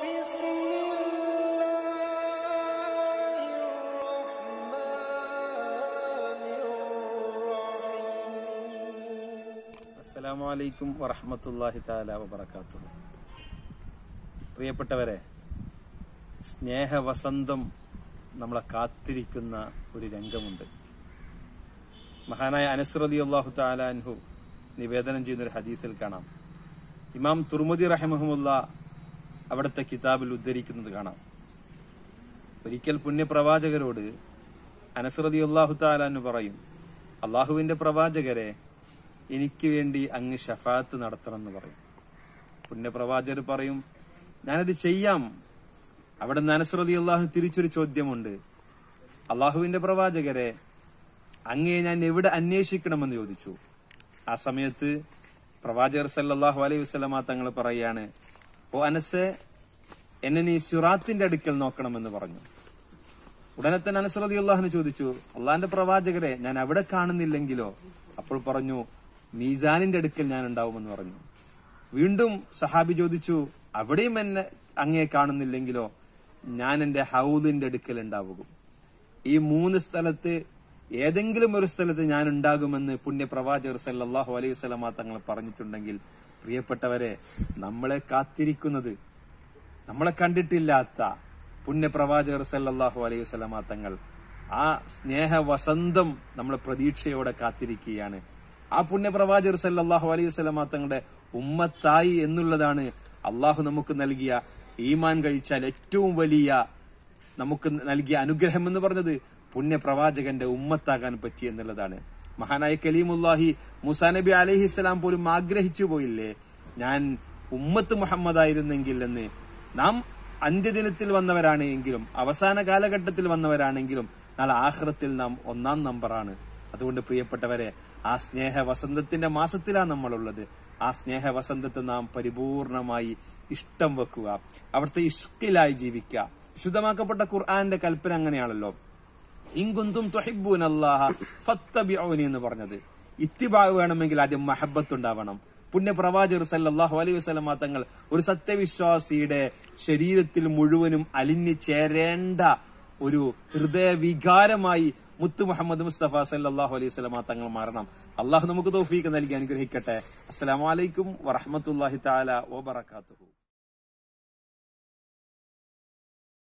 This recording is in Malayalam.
بسم الله الرحمن الرحيم അസ്സലാമു അലൈക്കും വറഹ്മത്തുള്ളാഹി തആല വബറകാതുഹു പ്രിയപ്പെട്ടവരെ സ്നേഹവസന്തം നമ്മളെ കാത്തിരിക്കുന്ന ഒരു രംഗമുണ്ട് മഹാനായ അനസ് റളിയല്ലാഹു തആല അൻഹു നിവേദനം ചെയ്യുന്ന ഒരു ഹദീസിൽ കാണാം ഇമാം തുർമുദി റഹിമഹുമുള്ള അവിടുത്തെ കിതാബിൽ ഉദ്ധരിക്കുന്നത് കാണാം ഒരിക്കൽ പുണ്യപ്രവാചകരോട് അനസ് റളിയല്ലാഹു തആല അൻഹു പറയും അള്ളാഹുവിന്റെ പ്രവാചകരെ എനിക്ക് വേണ്ടി അങ്ങ് ഷഫാത്ത് നടത്തണം എന്ന് പറയും പുണ്യപ്രവാചകർ പറയും ഞാനത് ചെയ്യാം അവിടെ നനസ്രതി അള്ളാഹു തിരിച്ചൊരു ചോദ്യമുണ്ട് അള്ളാഹുവിന്റെ പ്രവാചകരെ അങ്ങേ ഞാൻ എവിടെ അന്വേഷിക്കണമെന്ന് ചോദിച്ചു ആ സമയത്ത് പ്രവാചകർ സല്ലല്ലാഹു അലൈഹി വസല്ലമ തങ്ങൾ പറയാണ് ഓ അനസെ എന്നെ നീ സുറാത്തിന്റെ അടുക്കൽ നോക്കണമെന്ന് പറഞ്ഞു ഉടനെ തന്നെ അനസ്രതി അള്ളാഹുന് ചോദിച്ചു അള്ളാഹിന്റെ പ്രവാചകരെ ഞാൻ അവിടെ കാണുന്നില്ലെങ്കിലോ അപ്പോൾ പറഞ്ഞു മീസാനിന്റെ അടുക്കൽ ഞാൻ ഉണ്ടാവുമെന്ന് പറഞ്ഞു വീണ്ടും സഹാബി ചോദിച്ചു അവിടെയും എന്നെ അങ്ങേ കാണുന്നില്ലെങ്കിലോ ഞാൻ എന്റെ ഹൗദിന്റെ അടുക്കൽ ഉണ്ടാവുക ഈ മൂന്ന് സ്ഥലത്ത് ഏതെങ്കിലും ഒരു സ്ഥലത്ത് ഞാൻ ഉണ്ടാകുമെന്ന് പുണ്യപ്രവാചകർ സല്ലല്ലാഹു അലൈഹി വസല്ലമ തങ്ങൾ പറഞ്ഞിട്ടുണ്ടെങ്കിൽ പ്രിയപ്പെട്ടവരെ നമ്മളെ കാത്തിരിക്കുന്നത് നമ്മളെ കണ്ടിട്ടില്ലാത്ത പുണ്യപ്രവാചകർ സല്ലല്ലാഹു അലൈഹി വസല്ലമ തങ്ങൾ ആ സ്നേഹ വസന്തം നമ്മളെ പ്രതീക്ഷയോടെ കാത്തിരിക്കുകയാണ് ആ പുണ്യപ്രവാചകർ സല്ലല്ലാഹു അലൈഹി വസല്ലമ തങ്ങളുടെ ഉമ്മത്തായി എന്നുള്ളതാണ് അള്ളാഹു നമുക്ക് നൽകിയ ഈമാൻ കഴിച്ചാൽ ഏറ്റവും വലിയ നമുക്ക് നൽകിയ അനുഗ്രഹം എന്ന് പറഞ്ഞത് പുണ്യപ്രവാചകന്റെ ഉമ്മത്താകാൻ പറ്റി എന്നുള്ളതാണ് മഹാനായ കലീമുല്ലാഹി മുസാ നബി അലഹിസ്സലാം പോലും ആഗ്രഹിച്ചു പോയില്ലേ ഞാൻ ഉമ്മത്ത് മുഹമ്മദായിരുന്നെങ്കിൽ എന്ന് നാം അന്ത്യദിനത്തിൽ വന്നവരാണ് എങ്കിലും അവസാന കാലഘട്ടത്തിൽ വന്നവരാണെങ്കിലും നാളെ ആഹ്റത്തിൽ നാം ഒന്നാം നമ്പറാണ് അതുകൊണ്ട് പ്രിയപ്പെട്ടവരെ ആ സ്നേഹ വസന്തത്തിന്റെ മാസത്തിലാണ് നമ്മളുള്ളത് ആ സ്നേഹ വസന്തത്തെ നാം പരിപൂർണമായി ഇഷ്ടം വെക്കുക അവിടുത്തെ ഇഷ്കിലായി ജീവിക്കുക വിശുദ്ധമാക്കപ്പെട്ട ഖുർആന്റെ കൽപ്പന അങ്ങനെയാണല്ലോ ഇങ്കുന്തും തൊഹിബൂൻ അള്ളാഹ ഫത്തബിഊനി എന്ന് പറഞ്ഞത് ഇത്തിബാ വേണമെങ്കിൽ ആദ്യം മഹബത്ത് ഉണ്ടാവണം പുണ്യപ്രവാചകർ സല്ലല്ലാഹു അലൈഹി വസല്ലമ തങ്ങൾ ഒരു സത്യവിശ്വാസിയുടെ ശരീരത്തിൽ മുഴുവനും അലിഞ്ഞു ചേരേണ്ട ഒരു ഹൃദയവികാരമായി മുത്തു മുഹമ്മദ് മുസ്തഫ സല്ലല്ലാഹു അലൈഹി വസല്ലമ തങ്ങൾ മാറണം അള്ളാഹു നമുക്ക് തൗഫീഖ് നൽകി അനുഗ്രഹിക്കട്ടെ അസ്സലാമു അലൈക്കും വറഹ്മത്തുള്ളാഹി തആല വബറകാതുഹു